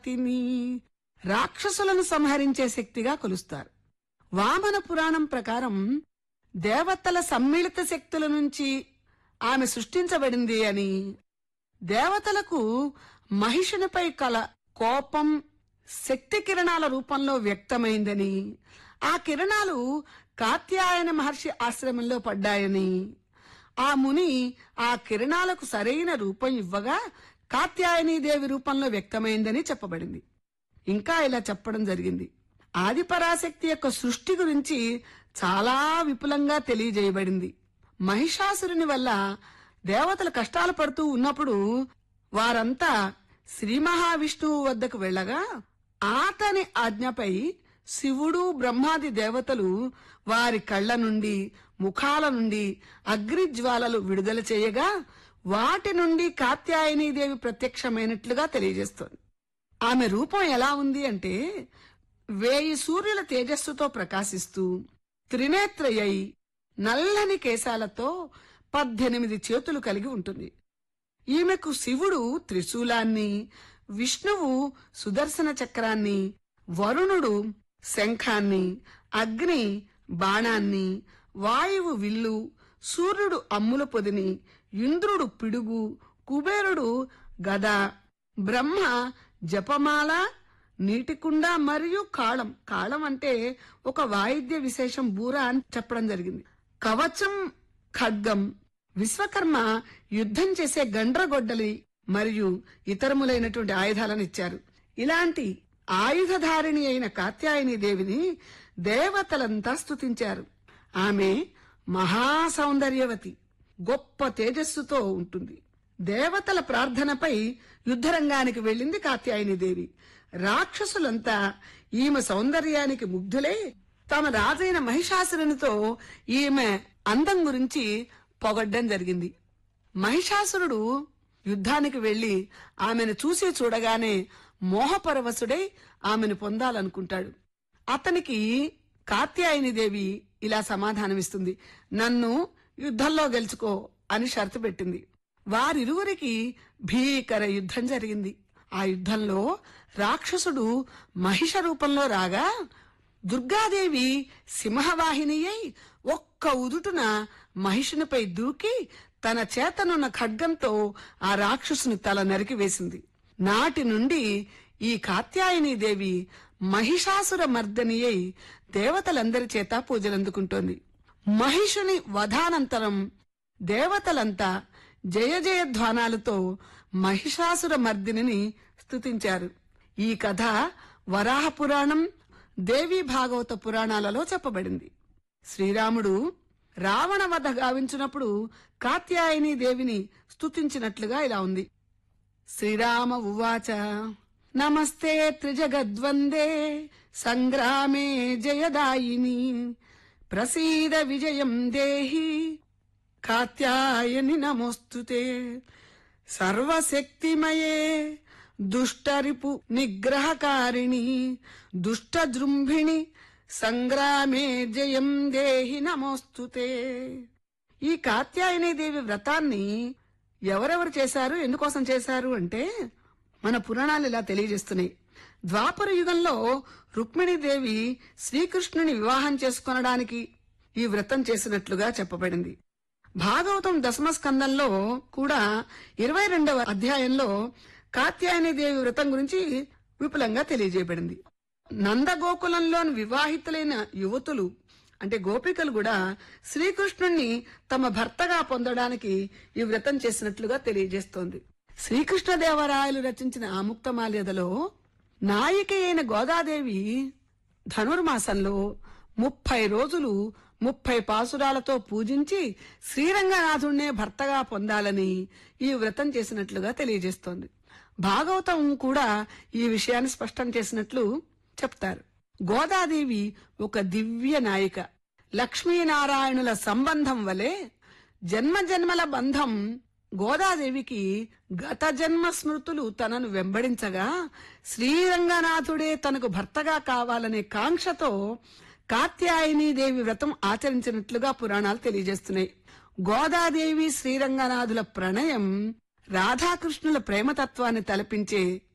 శక్తిని రాక్షసులను సంహరించే శక్తిగా కొలుస్తారు వామన పురాణం ప్రకారం దేవతల సమ్మిళిత శక్తుల నుంచి ఆమె సృష్టించబడింది అని దేవతలకు మహిషునిపై కల కోపం శక్తి కిరణాల రూపంలో వ్యక్తమైందని ఆ కిరణాలు కాత్యాయన మహర్షి ఆశ్రమంలో పడ్డాయని ఆ ముని ఆ కిరణాలకు సరైన రూపం ఇవ్వగా కాత్యాయనీదేవి రూపంలో వ్యక్తమైందని చెప్పబడింది ఇంకా ఇలా చెప్పడం జరిగింది ఆదిపరాశక్తి యొక్క సృష్టి గురించి చాలా విపులంగా తెలియజేయబడింది మహిషాసురుని వల్ల దేవతలు కష్టాలు పడుతూ ఉన్నప్పుడు వారంతా శ్రీ మహావిష్ణువు వద్దకు వెళ్ళగా ఆతని ఆజ్ఞపై శివుడు బ్రహ్మాది దేవతలు వారి కళ్ళ నుండి ముఖాల నుండి అగ్నిజ్వాలలు విడుదల చేయగా వాటి నుండి కాత్యాయనీదేవి ప్రత్యక్షమైనట్లుగా తెలియజేస్తోంది ఆమె రూపం ఎలా ఉంది అంటే వేయి సూర్యుల తేజస్సుతో ప్రకాశిస్తూ త్రినేత్రయై నల్లని కేశాలతో పద్దెనిమిది చేతులు కలిగి ఉంటుంది ఈమెకు శివుడు త్రిశూలాన్ని విష్ణువు సుదర్శన చక్రాన్ని వరుణుడు శంఖాన్ని అగ్ని బాణాన్ని వాయువు విల్లు సూర్యుడు అమ్ముల పొదిని ఇంద్రుడు పిడుగు కుబేరుడు గద బ్రహ్మ జపమాల నీటికుండ మరియు కాళం కాళం అంటే ఒక వాయిద్య విశేషం బూర అని చెప్పడం జరిగింది కవచం ఖడ్గం విశ్వకర్మ యుద్ధం చేసే గండ్రగొడ్డలి మరియు ఇతరములైనటువంటి ఆయుధాలను ఇచ్చారు ఇలాంటి ఆయుధధారిణి అయిన కాత్యాయని దేవిని దేవతలంతా స్తుతించారు ఆమె మహాసౌందర్యవతి గొప్ప తేజస్సుతో ఉంటుంది దేవతల ప్రార్థనపై యుద్ధరంగానికి వెళ్ళింది కాత్యాయని దేవి రాక్షసులంతా ఈమె సౌందర్యానికి ముగ్ధులై తమ రాజైన మహిషాసురునితో ఈమె అందం గురించి పొగడ్డం జరిగింది మహిషాసురుడు యుద్ధానికి వెళ్లి ఆమెను చూసి చూడగానే మోహపరవశుడై ఆమెను పొందాలనుకుంటాడు అతనికి కాత్యాయని దేవి ఇలా సమాధానమిస్తుంది నన్ను యుద్ధంలో గెలుచుకో అని షరతు పెట్టింది వారిరువురికి భీకర యుద్ధం జరిగింది ఆ యుద్ధంలో రాక్షసుడు మహిష రూపంలో రాగా దుర్గాదేవి సింహవాహిని అయి ఒక్క ఉదుటున మహిషునిపై దూకి తన చేతనున్న ఖడ్గంతో ఆ రాక్షసుని తల నరికి వేసింది నాటి నుండి ఈ కాత్యాయని దేవి మహిషాసుర మర్దని అయి దేవతలందరి చేత పూజలందుకుంటోంది మహిషుని వధానంతరం దేవతలంతా జయ జయధ్వానాలతో మహిషాసుర మర్దిని స్తుతించారు ఈ కథ వరాహ పురాణం దేవి భాగవత పురాణాలలో చెప్పబడింది శ్రీరాముడు రావణ వధ గావించినప్పుడు కాత్యాయని దేవిని స్తుతించినట్లుగా ఇలా ఉంది శ్రీరామ ఉవాచ నమస్తే త్రిజగద్వందే సంగ్రామే జయదాయిని ప్రసీద విజయం దేహి కాత్యాయని నమోస్తుతే సర్వశక్తిమయే దుష్టరిపు నిగ్రహకారిణి దుష్టజృంభిణి సంగ్రామే జయం దేహి నమోస్తుతే ఈ కాత్యాయని దేవి వ్రతాన్ని ఎవరెవరు చేశారు ఎందుకోసం చేశారు అంటే మన పురాణాలు ఇలా తెలియజేస్తున్నాయి ద్వాపర యుగంలో రుక్మిణీదేవి శ్రీకృష్ణుని వివాహం చేసుకొనడానికి ఈ వ్రతం చేసినట్లుగా చెప్పబడింది భాగవతం దశమ స్కందంలో కూడా ఇరవై రెండవ అధ్యాయంలో కాత్యాయని దేవి వ్రతం గురించి విపులంగా తెలియజేయబడింది నందగోకులంలోని వివాహితులైన యువతులు అంటే గోపికలు కూడా శ్రీకృష్ణుణ్ణి తమ భర్తగా పొందడానికి ఈ వ్రతం చేసినట్లుగా తెలియజేస్తోంది శ్రీకృష్ణదేవరాయలు రచించిన ఆముక్తమాల్యదలో నాయిక అయిన గోదాదేవి ధనుర్మాసంలో ముప్పై రోజులు ముప్పై పాసురాలతో పూజించి శ్రీరంగనాథుణ్ణే భర్తగా పొందాలని ఈ వ్రతం చేసినట్లుగా తెలియజేస్తోంది భాగవతం కూడా ఈ విషయాన్ని స్పష్టం చేసినట్లు చెప్తారు గోదాదేవి ఒక దివ్య నాయిక లక్ష్మీనారాయణుల సంబంధం వలె జన్మ జన్మల బంధం గోదాదేవికి గత జన్మ స్మృతులు తనను వెంబడించగా శ్రీరంగనాథుడే తనకు భర్తగా కావాలనే కాంక్షతో కాత్యాయని దేవి వ్రతం ఆచరించినట్లుగా పురాణాలు తెలియజేస్తున్నాయి గోదాదేవి శ్రీరంగనాథుల ప్రణయం రాధాకృష్ణుల ప్రేమతత్వాన్ని తలపించే